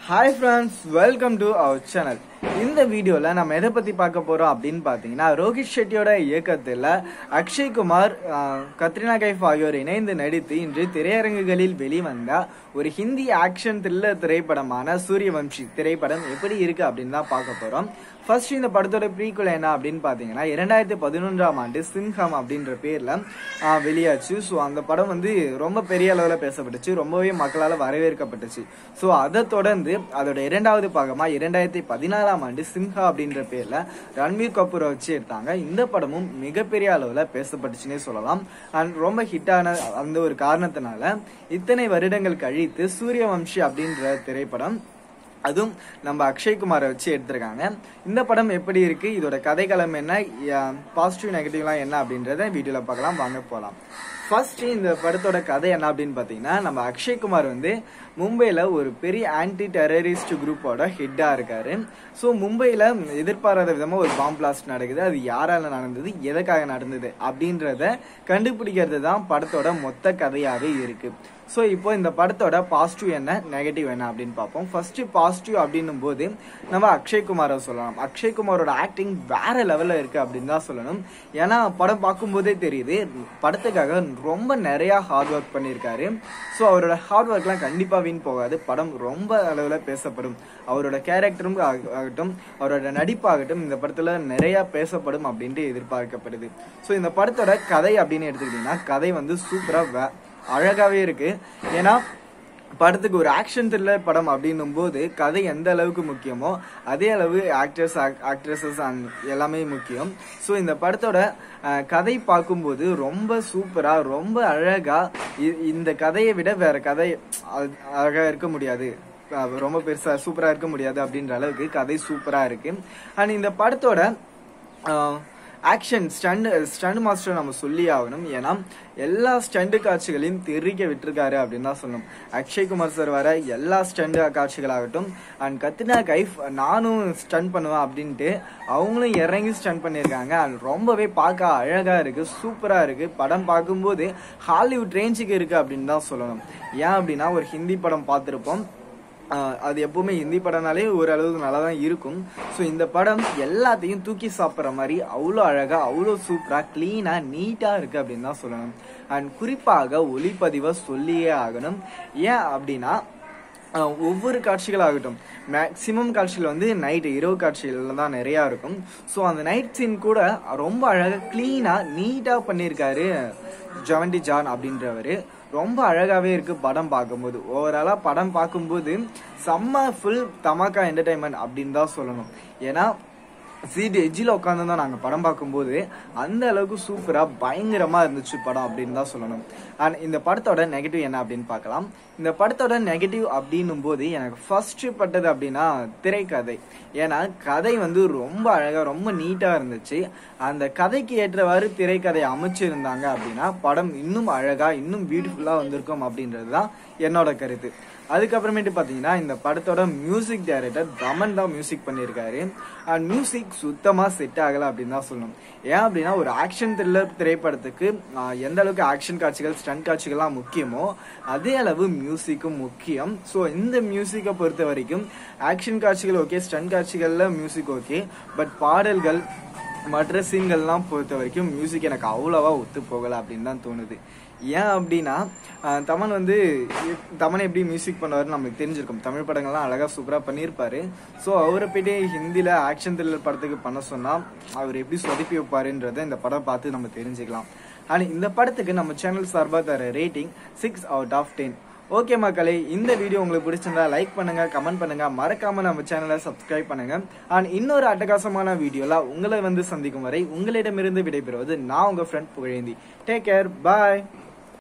hi friends welcome to our channel இந்த வீடியோவில் நம்ம எதை பற்றி பார்க்க போகிறோம் அப்படின்னு பார்த்தீங்கன்னா ரோஹித் ஷெட்டியோட இயக்கத்தில் அக்ஷய்குமார் ஆஹ், கத்ரினா கைஃப் ஆகியோர் இணைந்து நடித்து இன்று திரையரங்குகளில் வெளிவந்த ஒரு ஹிந்தி ஆக்ஷன் த்ரில்லர் திரைப்படமான சூரியவம்சி திரைப்படம் எப்படி இருக்கு அப்படின்னு தான் பார்க்க போகிறோம் ஃபர்ஸ்ட் இந்த படத்தோட ப்ரீக்குவல் என்ன அப்படின்னு பார்த்தீங்கன்னா இரண்டாயிரத்தி பதினொன்றாம் ஆண்டு சிம்ஹம் அப்படின்ற பேரில் வெளியாச்சு ஸோ அந்த படம் வந்து ரொம்ப பெரிய அளவில் பேசப்பட்டுச்சு ரொம்பவே மக்களால் வரவேற்கப்பட்டுச்சு ஸோ அதை தொடர்ந்து அதோட இரண்டாவது பாகமாக இரண்டாயிரத்தி பதினாலாம் ஆண்டு சிம்ஹா அப்படின்ற பேரில் ரன்வீர் கபூரை வச்சு எடுத்தாங்க இந்த படமும் மிகப்பெரிய அளவில் பேசப்பட்டுச்சுன்னே சொல்லலாம் அண்ட் ரொம்ப ஹிட்டான அந்த ஒரு காரணத்தினால இத்தனை வருடங்கள் கழித்து சூரியவம்சி அப்படின்ற திரைப்படம் அதுவும் நம்ம அக்ஷய்குமாரை வச்சு எடுத்திருக்காங்க இந்த படம் எப்படி இருக்கு இதோட கதைக்களம் என்ன பாசிட்டிவ் நெகட்டிவ்லாம் என்ன அப்படின்றத வீடியோல பார்க்கலாம் வாங்க போகலாம் ஃபர்ஸ்ட் இந்த படத்தோட கதை என்ன அப்படின்னு பார்த்தீங்கன்னா நம்ம அக்ஷய்குமார் வந்து மும்பையில் ஒரு பெரிய ஆன்டி டெரரிஸ்ட் குரூப்போட ஹெட்டாக இருக்காரு ஸோ மும்பையில் எதிர்பாராத விதமாக ஒரு பாம் பிளாஸ்ட் நடக்குது அது யாரால நடந்தது எதுக்காக நடந்தது அப்படின்றத கண்டுபிடிக்கிறது தான் படத்தோட மொத்த கதையாகவே இருக்கு ஸோ இப்போ இந்த படத்தோட பாசிட்டிவ் என்ன நெகட்டிவ் என்ன அப்படின்னு பார்ப்போம் ஃபர்ஸ்ட் பாசிட்டிவ் அப்படின்னும் போது நம்ம அக்ஷய்குமாரை சொல்லலாம் அக்ஷய்குமாரோட ஆக்டிங் வேற லெவலில் இருக்கு அப்படின்னு தான் சொல்லணும் ஏன்னா படம் பார்க்கும்போதே தெரியுது படத்துக்காக ரொம்ப நிறைய ஹார்ட் ஒர்க் பண்ணியிருக்காரு ஸோ அவரோட ஹார்ட் ஒர்க்லாம் கண்டிப்பாக வீண் போகாது படம் ரொம்ப அளவில் பேசப்படும் அவரோட கேரக்டரும் ஆக- ஆகட்டும் அவரோட நடிப்பாகட்டும் இந்த படத்தில் நிறைய பேசப்படும் அப்படின்ட்டு எதிர்பார்க்கப்படுது ஸோ இந்த படத்தோட கதை அப்படின்னு எடுத்துக்கிட்டிங்கன்னா கதை வந்து சூப்பராக அழகாவே இருக்கு ஏன்னா படத்துக்கு ஒரு ஆக்ஷன் த்ரில்லர் படம் அப்படின்னும் போது கதை எந்த அளவுக்கு முக்கியமோ அதே அளவு ஆக்டர்ஸ் ஆக்ட்ரஸஸ் எல்லாமே முக்கியம் ஸோ இந்த படத்தோட அஹ், கதை பார்க்கும்போது ரொம்ப சூப்பரா ரொம்ப அழகா இ- இந்த கதையை விட வேற கதை அ- அழகா இருக்க முடியாது அஹ், ரொம்ப பெருசா சூப்பரா இருக்க முடியாது அப்படின்ற அளவுக்கு கதை சூப்பரா இருக்கு அண்ட் இந்த படத்தோட ஆக்ஷன் ஸ்டண்ட் ஸ்டண்ட் மாஸ்டர் நம்ம சொல்லி ஆகணும் ஏன்னா எல்லா ஸ்டண்ட் காட்சிகளையும் தெரிக்க விட்டுருக்காரு அப்படின்னு தான் சொல்லணும் அக்ஷய்குமார் சார் வர எல்லா ஸ்டண்ட் காட்சிகளாகட்டும் அண்ட் கத்ரினா கைஃப் நானும் ஸ்டன் பண்ணுவேன் அப்படின்ட்டு அவங்களும் இறங்கி ஸ்டன் பண்ணியிருக்காங்க அண்ட் ரொம்பவே பார்க்க அழகா இருக்கு சூப்பரா இருக்கு படம் பார்க்கும்போது ஹாலிவுட் ரேஞ்சுக்கு இருக்கு அப்படின்னு தான் சொல்லணும் ஏன் அப்படின்னா ஒரு ஹிந்தி படம் பார்த்துருப்போம் ஆஹ் அது எப்பவுமே ஹிந்தி படம்னாலே ஓரளவு நல்லா தான் இருக்கும் ஸோ இந்த படம் எல்லாத்தையும் தூக்கி சாப்பிட்ற மாதிரி அவ்வளோ அழகா அவ்வளோ சூப்பரா கிளீனா நீட்டா இருக்கு அப்படின்னு தான் சொல்லணும் அண்ட் குறிப்பாக ஒளிப்பதிவை சொல்லியே ஆகணும் ஏன் அப்படின்னா ஆஹ் ஒவ்வொரு காட்சிகளாகட்டும் மேக்சிமம் காட்சிகள் வந்து நைட் இரவு காட்சிகள் தான் நிறையா இருக்கும் ஸோ அந்த நைட் சீன் கூட ரொம்ப அழகாக க்ளீனாக நீட்டாக பண்ணியிருக்காரு ஜவண்டி ஜான் அப்படின்றவர் ரொம்ப அழகாகவே இருக்கு படம் பார்க்கும்போது ஓவராலாக படம் பார்க்கும்போது செம்ம ஃபுல் தமாக்கா என்டர்டைன்மெண்ட் அப்படின்னு தான் சொல்லணும் ஏன்னா சீட் எஜ்ஜில் உட்காந்து தான் நாங்கள் படம் பார்க்கும்போது அந்த அளவுக்கு சூப்பராக பயங்கரமாக இருந்துச்சு படம் அப்படின்னு தான் சொல்லணும் அண்ட் இந்த படத்தோட நெகட்டிவ் என்ன அப்படின்னு பார்க்கலாம் இந்த படத்தோட நெகட்டிவ் அப்படின்னும் போது எனக்கு ஃபர்ஸ்ட் பட்டது அப்படின்னா திரைக்கதை ஏன்னா கதை வந்து ரொம்ப அழகாக ரொம்ப நீட்டாக இருந்துச்சு அந்த கதைக்கு ஏற்றவாறு திரைக்கதை அமைச்சிருந்தாங்க அப்படின்னா படம் இன்னும் அழகாக இன்னும் பியூட்டிஃபுல்லாக வந்திருக்கும் அப்படின்றது தான் என்னோட கருத்து அதுக்கப்புறமேட்டு பார்த்தீங்கன்னா இந்த படத்தோட மியூசிக் டைரக்டர் தமன் தான் மியூசிக் பண்ணியிருக்காரு அண்ட் மியூசிக் சுத்தமாக செட் ஆகலை அப்படின்னு தான் சொல்லணும் ஏன் அப்படின்னா ஒரு ஆக்ஷன் த்ரில்லர் திரைப்படத்துக்கு ஆஹ், எந்த அளவுக்கு ஆக்ஷன் காட்சிகள் ஸ்டண்ட் காட்சிகள்லாம் முக்கியமோ அதே அளவு மியூசிக்கும் முக்கியம் ஸோ இந்த மியூசிக்கை பொறுத்த வரைக்கும் ஆக்ஷன் காட்சிகள் ஓகே ஸ்டண்ட் காட்சிகளில் மியூசிக் ஓகே பட் பாடல்கள் மற்ற சீன்கள்லாம் பொறுத்த வரைக்கும் மியூசிக் எனக்கு அவ்வளோவா ஒத்து போகலை அப்படின்னு தான் தோணுது ஏன் அப்படின்னா ஆஹ், தமன் வந்து தமன் எப்படி மியூசிக் பண்ணுவாருன்னு நமக்கு தெரிஞ்சிருக்கும் தமிழ் படங்கள்லாம் அழகாக சூப்பராக பண்ணியிருப்பாரு ஸோ அவரை போயிட்டு ஹிந்தியில் ஆக்ஷன் த்ரில்லர் படத்துக்கு பண்ண சொன்னால் அவர் எப்படி சொதப்பி வைப்பாருன்றதை இந்த படம் பார்த்து நம்ம தெரிஞ்சுக்கலாம் அண்ட் இந்த படத்துக்கு நம்ம சேனல் சார்பாக தர rating six out of ten okay மக்களே இந்த வீடியோ உங்களுக்கு பிடிச்சிருந்தா லைக் பண்ணுங்க கமெண்ட் பண்ணுங்க மறக்காம நம்ம சேனலை சப்ஸ்கிரைப் பண்ணுங்க அண்ட் இன்னொரு அட்டகாசமான வீடியோல உங்களை வந்து சந்திக்கும் வரை உங்களிடமிருந்து விடைபெறுவது நான் உங்க ஃப்ரெண்ட் புகழேந்தி டேக் கேர் பாய்